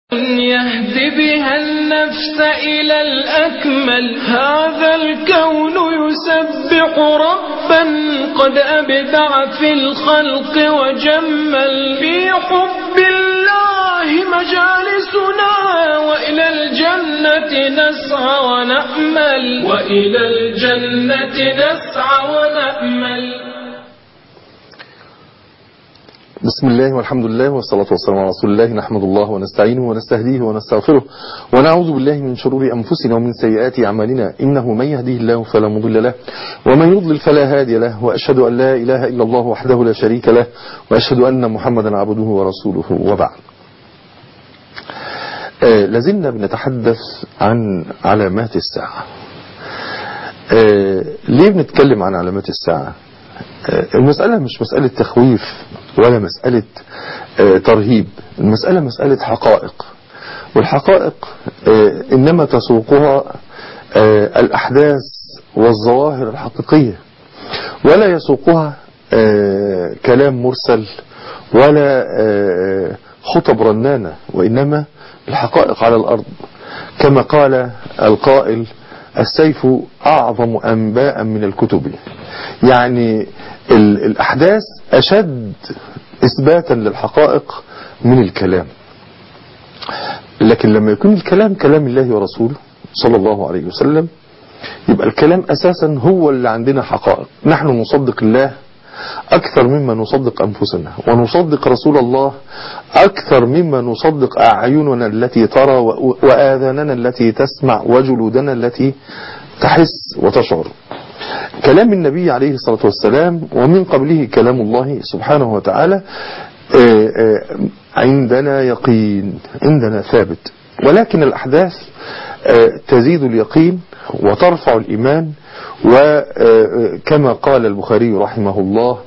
يهدي بها النفس إلى الأكمل هذا الكون يسبح ربا قد أبدع في الخلق وجمل في حب الله مجالسنا وإلى الجنة نسعى ونأمل وإلى الجنة نسعى ونأمل بسم الله والحمد لله والصلاة والسلام على رسول الله نحمد الله ونستعينه ونستهديه ونستغفره ونعوذ بالله من شرور أنفسنا ومن سيئات أعمالنا إنه من يهديه الله فلا مضل له ومن يضلل فلا هادي له وأشهد أن لا إله إلا الله وحده لا شريك له وأشهد أن محمدا عبده ورسوله وبعد آه لازلنا بنتحدث عن علامات الساعة آه ليه بنتكلم عن علامات الساعة المسألة مش مسألة تخويف ولا مسألة ترهيب المسألة مسألة حقائق والحقائق إنما تسوقها الأحداث والظواهر الحقيقية ولا يسوقها كلام مرسل ولا خطب رنانة وإنما الحقائق على الأرض كما قال القائل السيف أعظم أنباء من الكتب يعني الأحداث أشد إثباتا للحقائق من الكلام لكن لما يكون الكلام كلام الله ورسوله صلى الله عليه وسلم يبقى الكلام أساسا هو اللي عندنا حقائق نحن نصدق الله أكثر مما نصدق أنفسنا ونصدق رسول الله أكثر مما نصدق أعيننا التي ترى وآذاننا التي تسمع وجلودنا التي تحس وتشعر كلام النبي عليه الصلاة والسلام ومن قبله كلام الله سبحانه وتعالى عندنا يقين عندنا ثابت ولكن الأحداث تزيد اليقين وترفع الإيمان وكما قال البخاري رحمه الله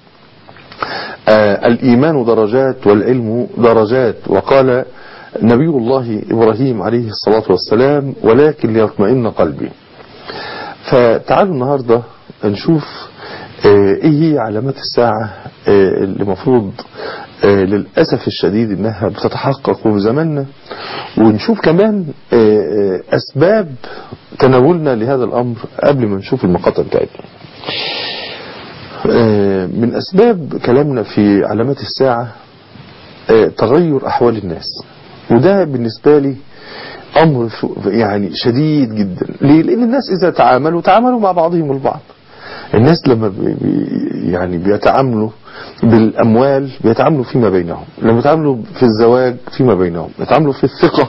الإيمان درجات والعلم درجات وقال نبي الله إبراهيم عليه الصلاة والسلام ولكن ليطمئن قلبي فتعالوا النهاردة نشوف ايه هي علامات الساعة اللي مفروض للأسف الشديد انها بتتحقق في زماننا ونشوف كمان اسباب تناولنا لهذا الامر قبل ما نشوف المقاطع بتاعتنا من اسباب كلامنا في علامات الساعة تغير احوال الناس وده بالنسبة لي امر يعني شديد جدا ليه لان الناس اذا تعاملوا تعاملوا مع بعضهم البعض الناس لما بي يعني بيتعاملوا بالاموال بيتعاملوا فيما بينهم لما بيتعاملوا في الزواج فيما بينهم بيتعاملوا في الثقة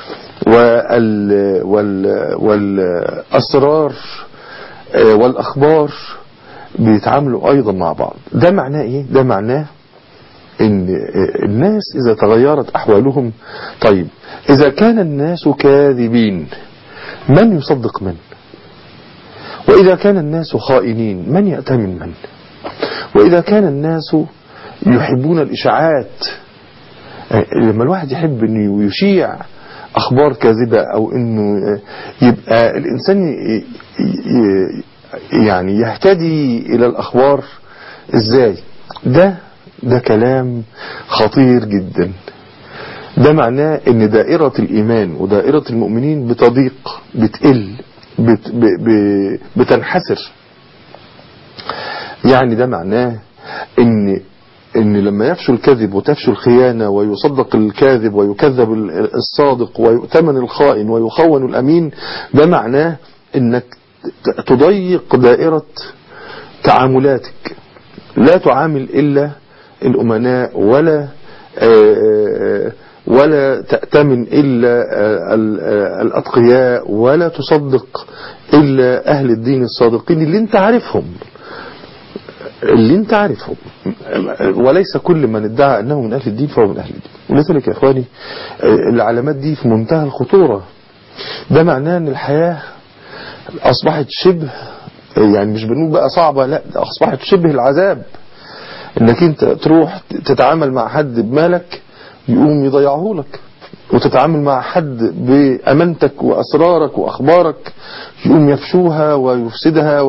وال وال والاسرار والاخبار بيتعاملوا ايضا مع بعض ده معناه ايه ده معناه ان الناس اذا تغيرت احوالهم طيب اذا كان الناس كاذبين من يصدق من واذا كان الناس خائنين من يأتمن من واذا كان الناس يحبون الاشاعات لما الواحد يحب انه يشيع اخبار كاذبة او انه يبقى الانسان يعني يهتدي الى الاخبار ازاي ده ده كلام خطير جدا ده معناه ان دائرة الايمان ودائرة المؤمنين بتضيق بتقل بت ب بتنحسر يعني ده معناه ان ان لما يفشل الكذب وتفشل الخيانة ويصدق الكاذب ويكذب الصادق ويؤتمن الخائن ويخون الامين ده معناه انك تضيق دائرة تعاملاتك لا تعامل الا الأمناء ولا ولا تأتمن إلا الأتقياء ولا تصدق إلا أهل الدين الصادقين اللي انت عارفهم اللي انت عارفهم وليس كل من ادعى أنه من أهل الدين فهو من أهل الدين ولذلك يا إخواني العلامات دي في منتهى الخطورة ده معناه أن الحياة أصبحت شبه يعني مش بنقول بقى صعبة لا أصبحت شبه العذاب انك انت تروح تتعامل مع حد بمالك يقوم يضيعه لك وتتعامل مع حد بأمانتك وأسرارك وأخبارك يقوم يفشوها ويفسدها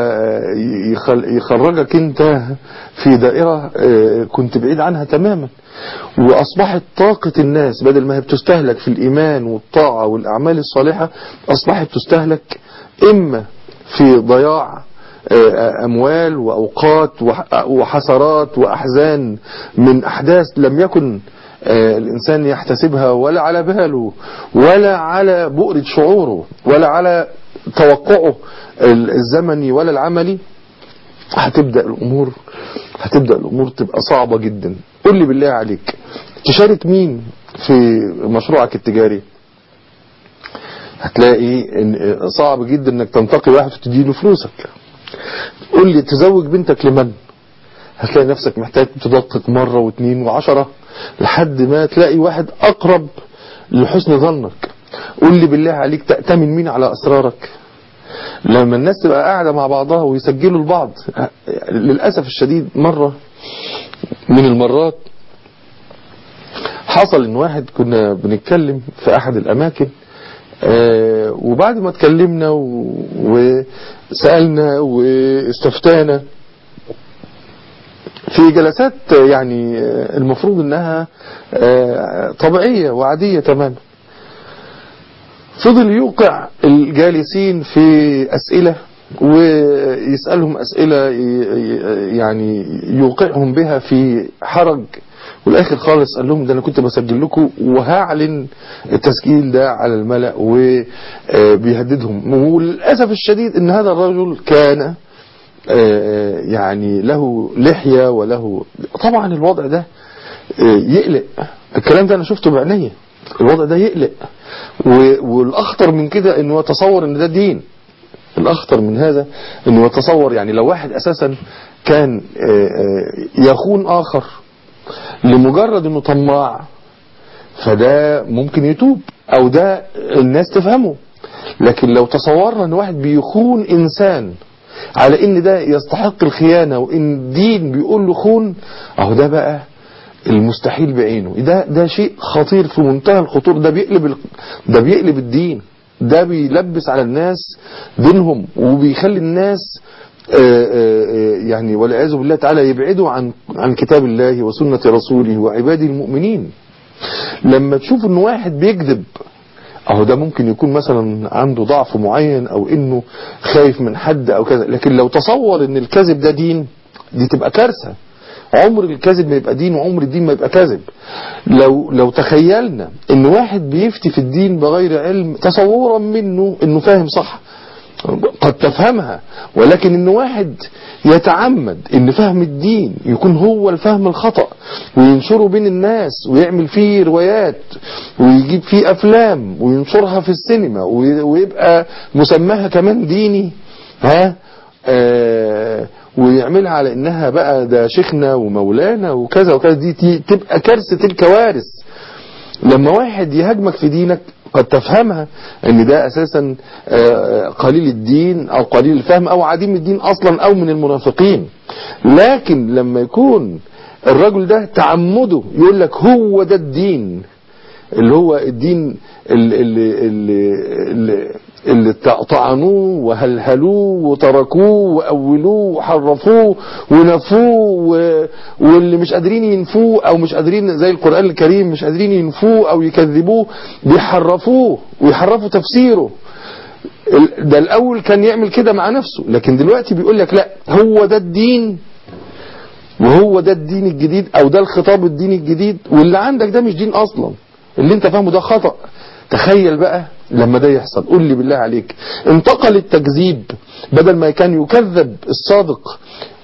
ويخرجك انت في دائرة كنت بعيد عنها تماما وأصبحت طاقة الناس بدل ما هي بتستهلك في الإيمان والطاعة والأعمال الصالحة أصبحت تستهلك إما في ضياع أموال وأوقات وحسرات وأحزان من أحداث لم يكن الإنسان يحتسبها ولا على باله ولا على بؤرة شعوره ولا على توقعه الزمني ولا العملي هتبدأ الأمور هتبدأ الأمور تبقى صعبة جدا قل لي بالله عليك تشارك مين في مشروعك التجاري هتلاقي إن صعب جدا انك تنتقي واحد وتديله فلوسك قل لي تزوج بنتك لمن هتلاقي نفسك محتاج تدقق مرة واثنين وعشرة لحد ما تلاقي واحد أقرب لحسن ظنك قل لي بالله عليك تأتمن مين على أسرارك لما الناس تبقى قاعدة مع بعضها ويسجلوا البعض للأسف الشديد مرة من المرات حصل ان واحد كنا بنتكلم في احد الاماكن آه وبعد ما اتكلمنا وسألنا واستفتانا في جلسات يعني المفروض انها آه طبيعية وعادية تماما فضل يوقع الجالسين في أسئلة ويسألهم أسئلة يعني يوقعهم بها في حرج والاخر خالص قال لهم ده انا كنت بسجل لكم وهعلن التسجيل ده على الملأ وبيهددهم وللأسف الشديد ان هذا الرجل كان يعني له لحية وله طبعا الوضع ده يقلق الكلام ده انا شفته بعينيا الوضع ده يقلق والاخطر من كده انه يتصور ان ده دين الاخطر من هذا انه يتصور يعني لو واحد اساسا كان يخون اخر لمجرد انه طماع فده ممكن يتوب او ده الناس تفهمه لكن لو تصورنا ان واحد بيخون انسان على ان ده يستحق الخيانة وان الدين بيقول له خون اهو ده بقى المستحيل بعينه ده ده شيء خطير في منتهى الخطور ده بيقلب ال... ده بيقلب الدين ده بيلبس على الناس دينهم وبيخلي الناس آآ آآ يعني والعياذ بالله تعالى يبعدوا عن عن كتاب الله وسنة رسوله وعباده المؤمنين لما تشوف ان واحد بيكذب اهو ده ممكن يكون مثلا عنده ضعف معين او انه خايف من حد او كذا لكن لو تصور ان الكذب ده دين دي تبقى كارثة عمر الكذب ما يبقى دين وعمر الدين ما يبقى كذب لو لو تخيلنا ان واحد بيفتي في الدين بغير علم تصورا منه انه فاهم صح قد تفهمها ولكن ان واحد يتعمد ان فهم الدين يكون هو الفهم الخطأ وينشره بين الناس ويعمل فيه روايات ويجيب فيه افلام وينشرها في السينما ويبقى مسماها كمان ديني ها آه ويعملها على انها بقى ده شيخنا ومولانا وكذا وكذا دي تبقى كارثة الكوارث لما واحد يهاجمك في دينك قد تفهمها ان ده اساسا قليل الدين او قليل الفهم او عديم الدين اصلا او من المنافقين لكن لما يكون الرجل ده تعمده يقول لك هو ده الدين اللي هو الدين اللي, اللي, اللي, اللي اللي طعنوه وهلهلوه وتركوه وأولوه وحرفوه ونفوه واللي مش قادرين ينفوه أو مش قادرين زي القرآن الكريم مش قادرين ينفوه أو يكذبوه بيحرفوه ويحرفوا تفسيره ده الأول كان يعمل كده مع نفسه لكن دلوقتي بيقول لك لا هو ده الدين وهو ده الدين الجديد أو ده الخطاب الديني الجديد واللي عندك ده مش دين أصلا اللي انت فاهمه ده خطأ تخيل بقى لما ده يحصل قول لي بالله عليك انتقل التكذيب بدل ما كان يكذب الصادق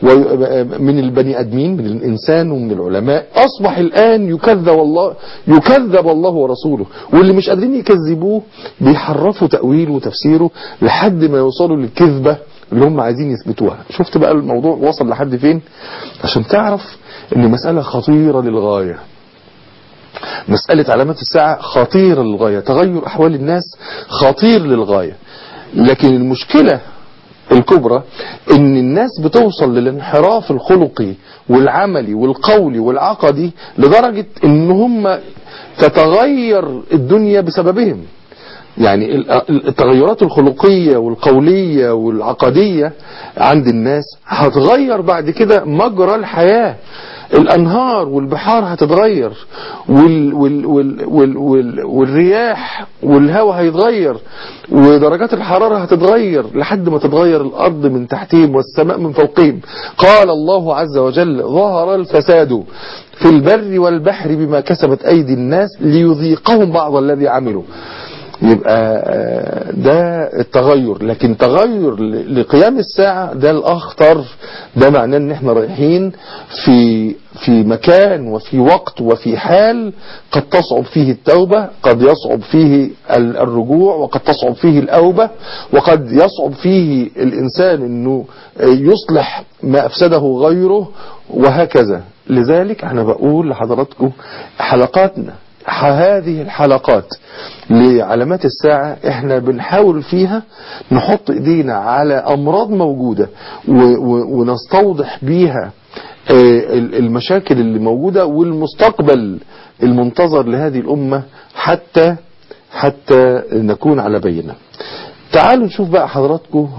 من البني ادمين من الانسان ومن العلماء اصبح الان يكذب الله يكذب الله ورسوله واللي مش قادرين يكذبوه بيحرفوا تاويله وتفسيره لحد ما يوصلوا للكذبه اللي هم عايزين يثبتوها شفت بقى الموضوع وصل لحد فين عشان تعرف ان مسألة خطيرة للغاية مسألة علامات الساعة خطيرة للغاية تغير أحوال الناس خطير للغاية لكن المشكلة الكبرى ان الناس بتوصل للانحراف الخلقي والعملي والقولي والعقدي لدرجة ان هم تتغير الدنيا بسببهم يعني التغيرات الخلقية والقولية والعقدية عند الناس هتغير بعد كده مجرى الحياة الانهار والبحار هتتغير وال وال وال وال وال والرياح والهواء هيتغير ودرجات الحرارة هتتغير لحد ما تتغير الارض من تحتهم والسماء من فوقهم قال الله عز وجل ظهر الفساد في البر والبحر بما كسبت ايدي الناس ليذيقهم بعض الذي عملوا يبقى ده التغير لكن تغير لقيام الساعة ده الأخطر ده معناه ان احنا رايحين في في مكان وفي وقت وفي حال قد تصعب فيه التوبة قد يصعب فيه الرجوع وقد تصعب فيه الأوبة وقد يصعب فيه الإنسان انه يصلح ما أفسده غيره وهكذا لذلك انا بقول لحضراتكم حلقاتنا هذه الحلقات لعلامات الساعة احنا بنحاول فيها نحط ايدينا على امراض موجودة ونستوضح بيها المشاكل اللي موجودة والمستقبل المنتظر لهذه الامة حتى حتى نكون على بينه تعالوا نشوف بقى حضراتكم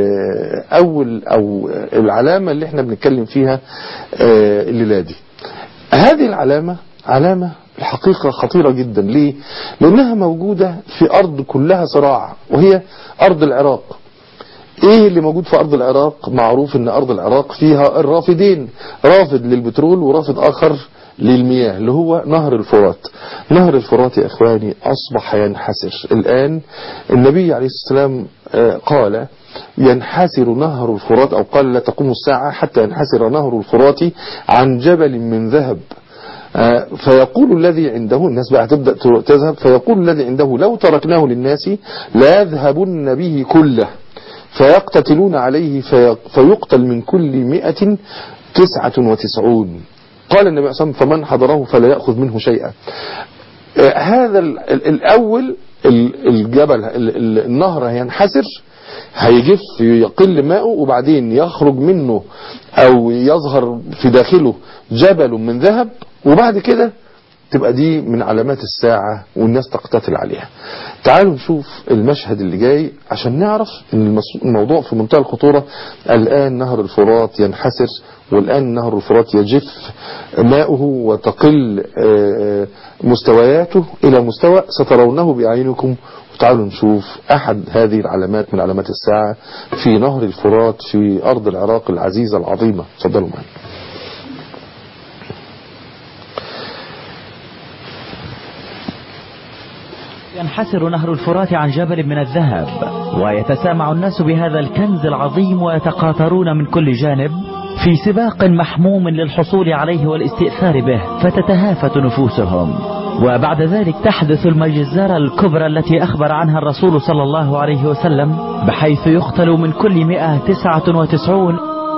اول او العلامة اللي احنا بنتكلم فيها الليلة دي هذه العلامة علامة الحقيقة خطيرة جدا ليه لانها موجودة في ارض كلها صراع وهي ارض العراق ايه اللي موجود في ارض العراق معروف ان ارض العراق فيها الرافدين رافد للبترول ورافد اخر للمياه اللي هو نهر الفرات نهر الفرات يا اخواني اصبح ينحسر الان النبي عليه الصلاة والسلام قال ينحسر نهر الفرات او قال لا تقوم الساعة حتى ينحسر نهر الفرات عن جبل من ذهب فيقول الذي عنده الناس بقى تبدأ تذهب فيقول الذي عنده لو تركناه للناس لا يذهبن به كله فيقتتلون عليه في فيقتل من كل مئة تسعة وتسعون قال النبي صلى الله عليه وسلم فمن حضره فلا يأخذ منه شيئا هذا الأول الجبل النهر هينحسر هيجف يقل ماءه وبعدين يخرج منه او يظهر في داخله جبل من ذهب وبعد كده تبقى دي من علامات الساعة والناس تقتتل عليها تعالوا نشوف المشهد اللي جاي عشان نعرف ان الموضوع في منتهى الخطورة الآن نهر الفرات ينحسر والآن نهر الفرات يجف ماؤه وتقل مستوياته إلى مستوى سترونه بأعينكم وتعالوا نشوف أحد هذه العلامات من علامات الساعة في نهر الفرات في أرض العراق العزيزة العظيمة تفضلوا معنا ينحسر نهر الفرات عن جبل من الذهب ويتسامع الناس بهذا الكنز العظيم ويتقاطرون من كل جانب في سباق محموم للحصول عليه والاستئثار به فتتهافت نفوسهم وبعد ذلك تحدث المجزرة الكبرى التي أخبر عنها الرسول صلى الله عليه وسلم بحيث يقتل من كل مئة تسعة وتسعون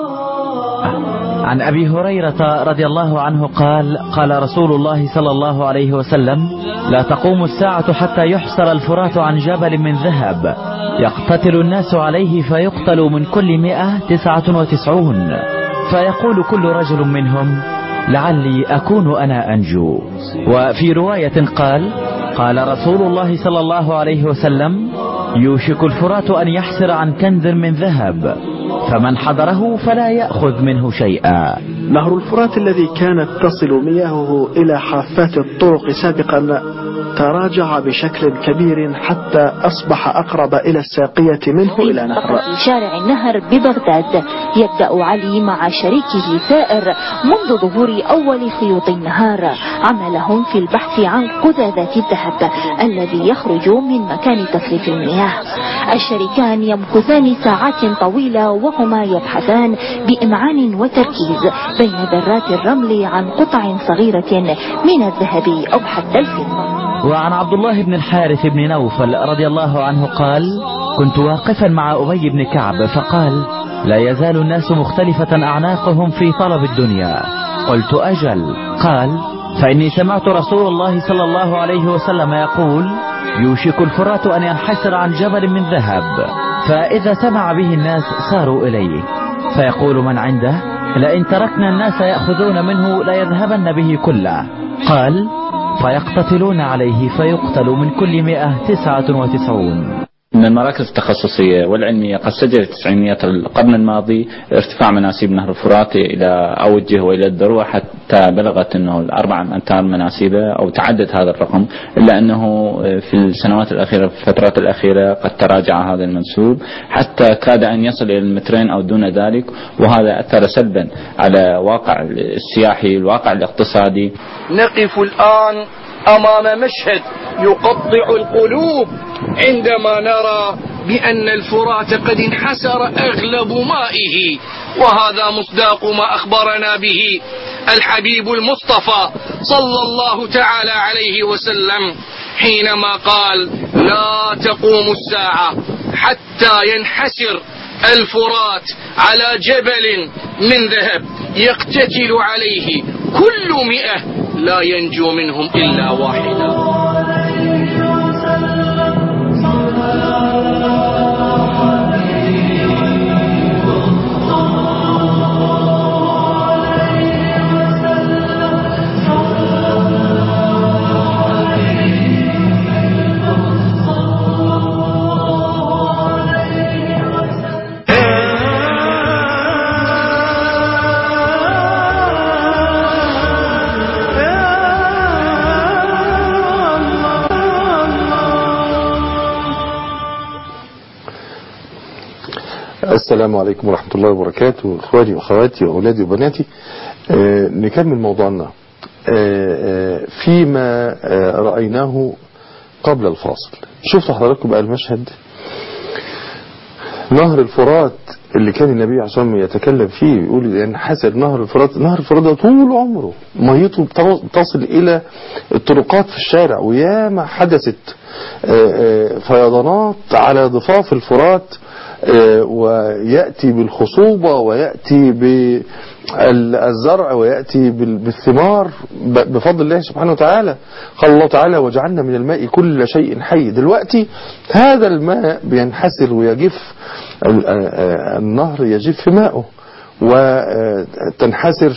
عن أبي هريرة رضي الله عنه قال قال رسول الله صلى الله عليه وسلم لا تقوم الساعة حتى يحصر الفرات عن جبل من ذهب يقتتل الناس عليه فيقتل من كل مئة تسعة وتسعون فيقول كل رجل منهم لعلي أكون أنا أنجو وفي رواية قال قال رسول الله صلى الله عليه وسلم يوشك الفرات أن يحسر عن كنز من ذهب فمن حضره فلا يأخذ منه شيئا نهر الفرات الذي كانت تصل مياهه إلى حافات الطرق سابقا تراجع بشكل كبير حتى أصبح أقرب إلى الساقية منه إلى نهر في شارع النهر ببغداد يبدأ علي مع شريكه سائر منذ ظهور أول خيوط النهار عملهم في البحث عن قذاذات الذهب الذي يخرج من مكان تصريف المياه الشريكان يمكثان ساعات طويلة وهما يبحثان بإمعان وتركيز بين ذرات الرمل عن قطع صغيرة من الذهب أو حتى الفضة وعن عبد الله بن الحارث بن نوفل رضي الله عنه قال كنت واقفا مع أبي بن كعب فقال لا يزال الناس مختلفة أعناقهم في طلب الدنيا قلت أجل قال فإني سمعت رسول الله صلى الله عليه وسلم يقول يوشك الفرات أن ينحسر عن جبل من ذهب فإذا سمع به الناس صاروا إليه فيقول من عنده لئن تركنا الناس يأخذون منه ليذهبن به كله قال فيقتتلون عليه فيقتل من كل مئة تسعة وتسعون من المراكز التخصصية والعلمية قد سجلت تسعينيات القرن الماضي ارتفاع مناسيب نهر الفرات إلى أوجه وإلى الذروة حتى بلغت أنه الأربع أمتار مناسيبة أو تعدد هذا الرقم إلا أنه في السنوات الأخيرة في الفترات الأخيرة قد تراجع هذا المنسوب حتى كاد أن يصل إلى المترين أو دون ذلك وهذا أثر سلبا على واقع السياحي الواقع الاقتصادي نقف الآن أمام مشهد يقطع القلوب عندما نرى بأن الفرات قد انحسر أغلب مائه وهذا مصداق ما أخبرنا به الحبيب المصطفى صلى الله تعالى عليه وسلم حينما قال لا تقوم الساعة حتى ينحسر الفرات على جبل من ذهب يقتتل عليه كل مئة لا ينجو منهم إلا واحدا السلام عليكم ورحمة الله وبركاته إخواني وأخواتي وأولادي وبناتي آه نكمل موضوعنا آه آه فيما آه رأيناه قبل الفاصل شفتوا حضراتكم بقى المشهد نهر الفرات اللي كان النبي عليه الصلاة والسلام يتكلم فيه يقول ينحسر نهر الفرات نهر الفرات ده طول عمره ميته تصل إلى الطرقات في الشارع وياما حدثت فيضانات على ضفاف الفرات ويأتي بالخصوبة ويأتي بالزرع ويأتي بالثمار بفضل الله سبحانه وتعالى قال الله تعالى وجعلنا من الماء كل شيء حي دلوقتي هذا الماء بينحسر ويجف النهر يجف ماءه وتنحسر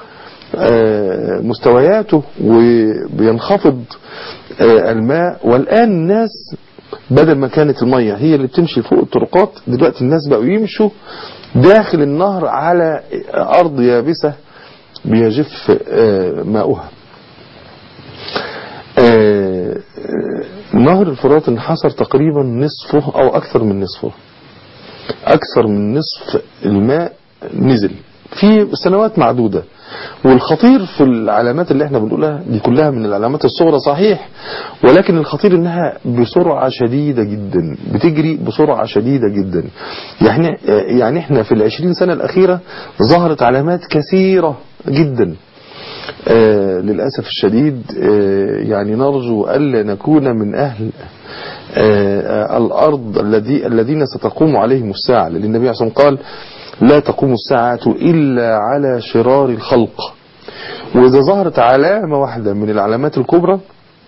مستوياته وبينخفض الماء والآن الناس بدل ما كانت المية هي اللي بتمشي فوق الطرقات دلوقتي الناس بقوا يمشوا داخل النهر على أرض يابسة بيجف ماؤها نهر الفرات انحصر تقريبا نصفه أو أكثر من نصفه أكثر من نصف الماء نزل في سنوات معدودة والخطير في العلامات اللي احنا بنقولها دي كلها من العلامات الصغرى صحيح ولكن الخطير انها بسرعة شديدة جدا بتجري بسرعة شديدة جدا يعني يعني احنا في العشرين سنة الأخيرة ظهرت علامات كثيرة جدا آه للأسف الشديد آه يعني نرجو ألا نكون من أهل آه الأرض الذي الذين ستقوم عليهم الساعة لأن النبي عليه الصلاة والسلام قال لا تقوم الساعة إلا على شرار الخلق وإذا ظهرت علامة واحدة من العلامات الكبرى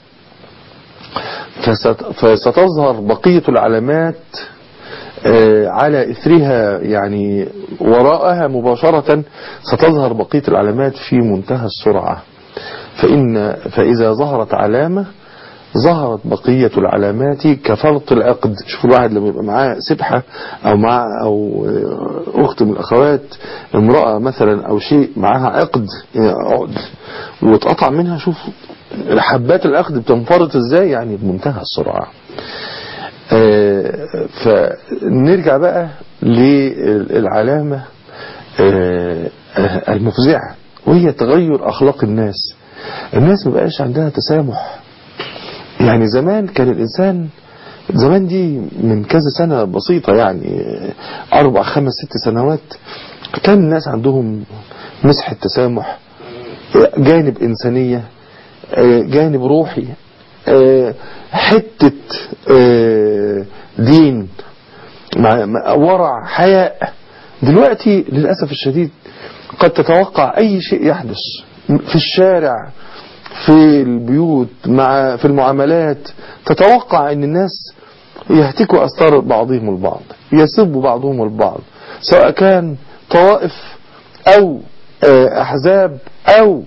فستظهر بقية العلامات على إثرها يعني وراءها مباشرة ستظهر بقية العلامات في منتهى السرعة فإن فإذا ظهرت علامة ظهرت بقية العلامات كفرط العقد شوف الواحد لما يبقى معاه سبحة أو مع أو أخت من الأخوات امرأة مثلا أو شيء معاها عقد عقد واتقطع منها شوف حبات العقد بتنفرط ازاي يعني بمنتهى السرعة فنرجع بقى للعلامة المفزعة وهي تغير أخلاق الناس الناس ما بقاش عندها تسامح يعني زمان كان الإنسان زمان دي من كذا سنة بسيطة يعني أربع خمس ست سنوات كان الناس عندهم مسح التسامح جانب إنسانية جانب روحي حتة دين ورع حياء دلوقتي للأسف الشديد قد تتوقع أي شيء يحدث في الشارع في البيوت مع في المعاملات تتوقع ان الناس يهتكوا أستار بعضهم البعض يسبوا بعضهم البعض سواء كان طوائف أو أحزاب أو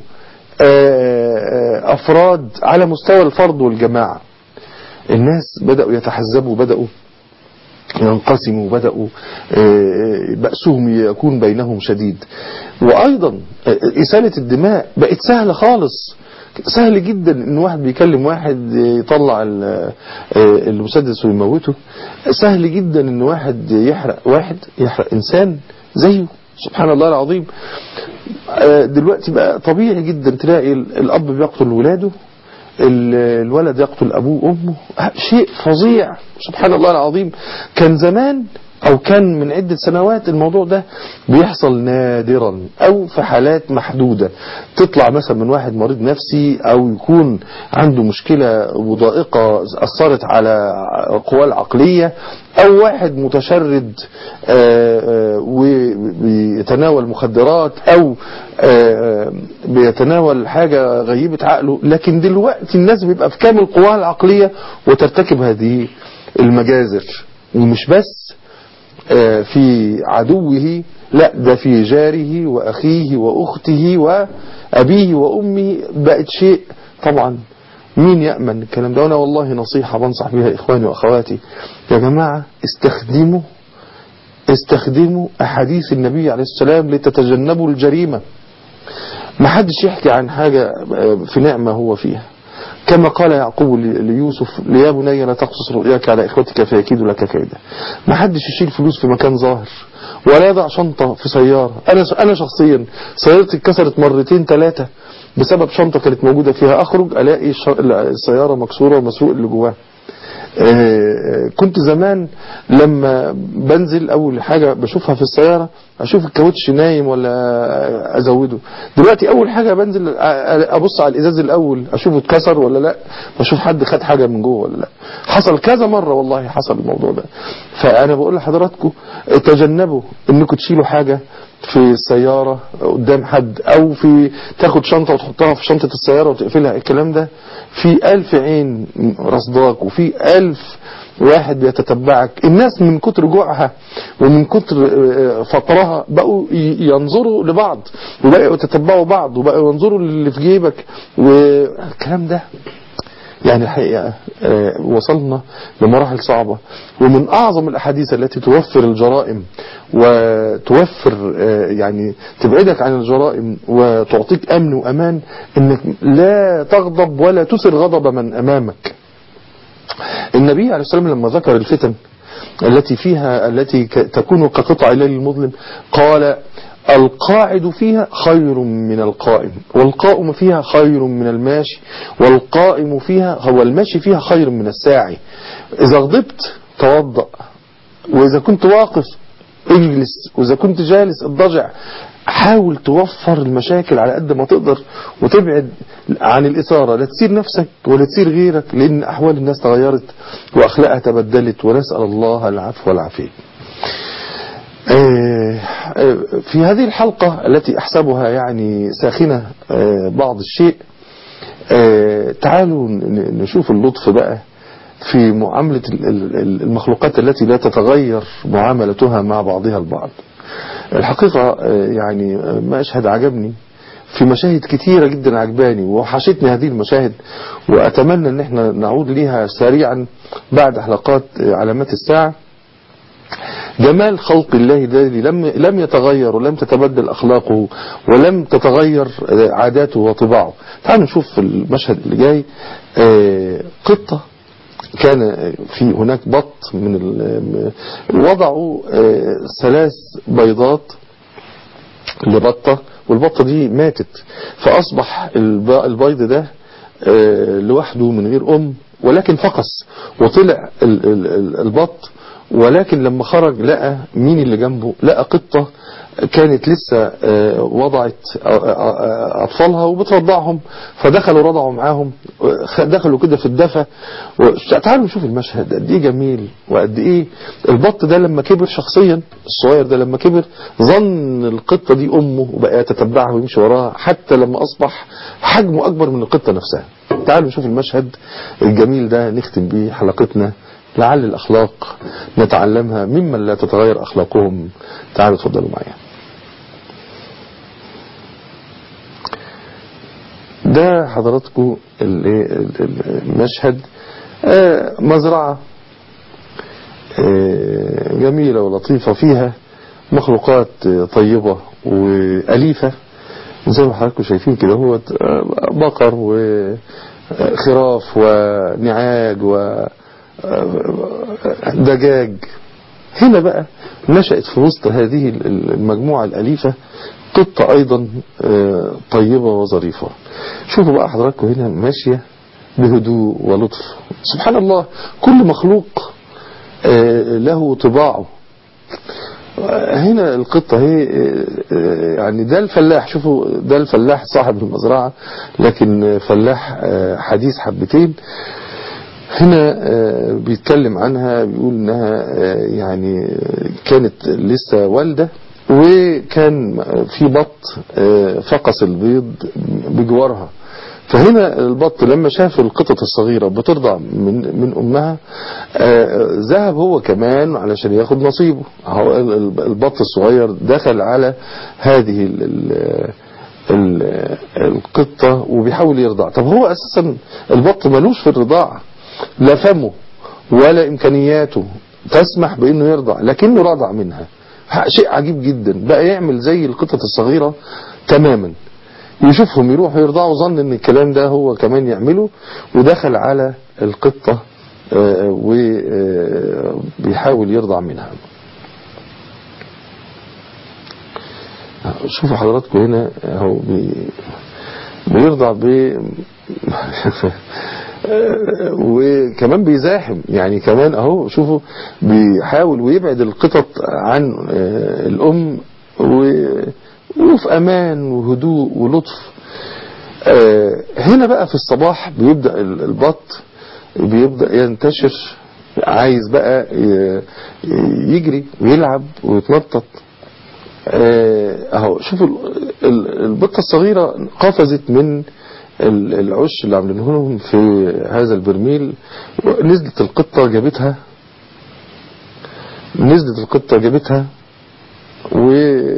أفراد على مستوى الفرد والجماعة الناس بدأوا يتحزبوا بدأوا ينقسموا بدأوا بأسهم يكون بينهم شديد وأيضا إسالة الدماء بقت سهلة خالص سهل جدا ان واحد بيكلم واحد يطلع المسدس ويموته سهل جدا ان واحد يحرق واحد يحرق انسان زيه سبحان الله العظيم دلوقتي بقى طبيعي جدا تلاقي الاب بيقتل ولاده الولد يقتل ابوه وامه شيء فظيع سبحان الله العظيم كان زمان او كان من عدة سنوات الموضوع ده بيحصل نادرا او في حالات محدودة تطلع مثلا من واحد مريض نفسي او يكون عنده مشكلة وضائقة اثرت على قواه العقلية او واحد متشرد وبيتناول مخدرات او بيتناول حاجة غيبة عقله لكن دلوقتي الناس بيبقى في كامل قواها العقلية وترتكب هذه المجازر ومش بس في عدوه لا ده في جاره وأخيه وأخته وأبيه وأمه بقت شيء طبعا مين يأمن الكلام ده وانا والله نصيحة بنصح بها إخواني وأخواتي يا جماعة استخدموا استخدموا أحاديث النبي عليه السلام لتتجنبوا الجريمة ما حدش يحكي عن حاجة في نعمة هو فيها كما قال يعقوب ليوسف يا بني لا تقصص رؤياك على إخوتك فيكيدوا لك كيدا ما حدش يشيل فلوس في مكان ظاهر ولا يضع شنطة في سيارة أنا أنا شخصيا سيارتي اتكسرت مرتين ثلاثة بسبب شنطة كانت موجودة فيها أخرج ألاقي السيارة مكسورة ومسروق اللي جواها كنت زمان لما بنزل اول حاجة بشوفها في السيارة اشوف الكاوتش نايم ولا ازوده دلوقتي اول حاجة بنزل ابص على الازاز الاول اشوفه اتكسر ولا لا واشوف حد خد حاجة من جوه ولا لا حصل كذا مرة والله حصل الموضوع ده فانا بقول لحضراتكم تجنبوا انكم تشيلوا حاجة في السيارة قدام حد او في تاخد شنطة وتحطها في شنطة السيارة وتقفلها الكلام ده في الف عين رصداك وفي الف واحد بيتتبعك الناس من كتر جوعها ومن كتر فطرها بقوا ينظروا لبعض وبقوا يتتبعوا بعض وبقوا ينظروا للي في جيبك والكلام ده يعني الحقيقة وصلنا لمراحل صعبة ومن أعظم الأحاديث التي توفر الجرائم وتوفر يعني تبعدك عن الجرائم وتعطيك أمن وأمان أنك لا تغضب ولا تسر غضب من أمامك النبي عليه السلام لما ذكر الفتن التي فيها التي تكون كقطع الليل المظلم قال القاعد فيها خير من القائم والقائم فيها خير من الماشي والقائم فيها هو الماشي فيها خير من الساعي إذا غضبت توضأ وإذا كنت واقف اجلس وإذا كنت جالس اضطجع حاول توفر المشاكل على قد ما تقدر وتبعد عن الإثارة لا تسير نفسك ولا تسير غيرك لأن أحوال الناس تغيرت وأخلاقها تبدلت ونسأل الله العفو والعافية في هذه الحلقة التي أحسبها يعني ساخنة بعض الشيء تعالوا نشوف اللطف بقى في معاملة المخلوقات التي لا تتغير معاملتها مع بعضها البعض الحقيقة يعني مشهد عجبني في مشاهد كتيرة جدا عجباني وحشتني هذه المشاهد وأتمنى أن احنا نعود ليها سريعا بعد حلقات علامات الساعة جمال خلق الله الذي لم لم يتغير ولم تتبدل أخلاقه ولم تتغير عاداته وطباعه تعالوا نشوف المشهد اللي جاي قطة كان في هناك بط من وضعوا ثلاث بيضات لبطة والبطة دي ماتت فأصبح البيض ده لوحده من غير أم ولكن فقس وطلع البط ولكن لما خرج لقى مين اللي جنبه لقى قطة كانت لسه وضعت أطفالها وبترضعهم فدخلوا رضعوا معاهم دخلوا كده في الدفة تعالوا نشوف المشهد قد ايه جميل وقد ايه البط ده لما كبر شخصيا الصغير ده لما كبر ظن القطة دي أمه وبقى يتتبعها ويمشي وراها حتى لما أصبح حجمه أكبر من القطة نفسها تعالوا نشوف المشهد الجميل ده نختم بيه حلقتنا لعل الأخلاق نتعلمها ممن لا تتغير أخلاقهم تعالوا تفضلوا معايا ده حضراتكم المشهد مزرعة جميلة ولطيفة فيها مخلوقات طيبة وأليفة زي ما حضراتكم شايفين كده هو بقر وخراف ونعاج ودجاج هنا بقى نشأت في وسط هذه المجموعة الأليفة قطة أيضا طيبة وظريفة شوفوا بقى حضراتكم هنا ماشية بهدوء ولطف سبحان الله كل مخلوق له طباعه هنا القطة هي يعني ده الفلاح شوفوا ده الفلاح صاحب المزرعة لكن فلاح حديث حبتين هنا بيتكلم عنها بيقول انها يعني كانت لسه والدة وكان في بط فقس البيض بجوارها فهنا البط لما شاف القطط الصغيرة بترضع من من أمها ذهب هو كمان علشان ياخد نصيبه البط الصغير دخل على هذه ال ال القطة وبيحاول يرضع طب هو أساسا البط ملوش في الرضاعة لا فمه ولا إمكانياته تسمح بأنه يرضع لكنه رضع منها شيء عجيب جدا بقى يعمل زي القطط الصغيرة تماما يشوفهم يروحوا يرضعوا ظن ان الكلام ده هو كمان يعمله ودخل على القطة وبيحاول يرضع منها شوفوا حضراتكم هنا هو بي بيرضع ب وكمان بيزاحم يعني كمان اهو شوفوا بيحاول ويبعد القطط عن الام وفي امان وهدوء ولطف هنا بقى في الصباح بيبدأ البط بيبدأ ينتشر عايز بقى يجري ويلعب ويتنطط اهو شوفوا البطة الصغيرة قفزت من العش اللي عاملينه لهم في هذا البرميل نزلت القطة جابتها نزلت القطة جابتها و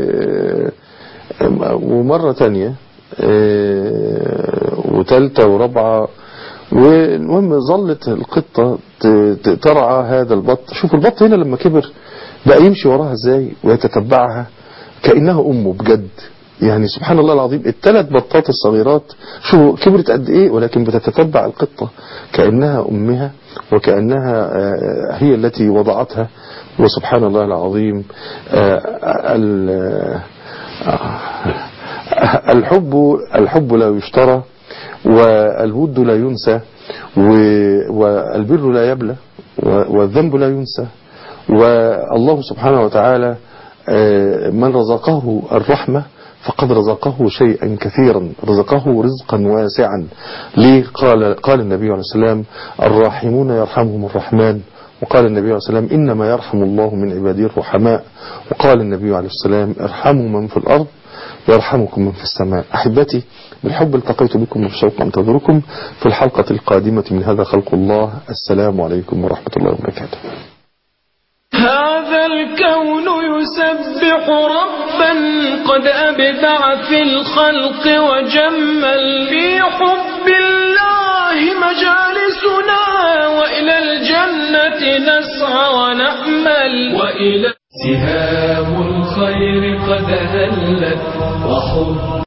ومرة تانية وتالتة ورابعة والمهم ظلت القطة ترعى هذا البط شوف البط هنا لما كبر بقى يمشي وراها ازاي ويتتبعها كأنها أمه بجد يعني سبحان الله العظيم الثلاث بطات الصغيرات شو كبرت قد ايه ولكن بتتتبع القطة كأنها أمها وكأنها هي التي وضعتها وسبحان الله العظيم الحب الحب لا يشترى والود لا ينسى والبر لا يبلى والذنب لا ينسى والله سبحانه وتعالى من رزقه الرحمة فقد رزقه شيئا كثيرا رزقه رزقا واسعا ليه قال, قال النبي عليه السلام الراحمون يرحمهم الرحمن وقال النبي عليه السلام إنما يرحم الله من عباده الرحماء وقال النبي عليه السلام ارحموا من في الأرض يرحمكم من في السماء أحبتي بالحب التقيت بكم وبالشوق أنتظركم في الحلقة القادمة من هذا خلق الله السلام عليكم ورحمة الله وبركاته هذا الكون يسبح ربا قد أبدع في الخلق وجمل في حب الله مجالسنا وإلى الجنة نسعى ونأمل وإلى سهام الخير قد هلت وحب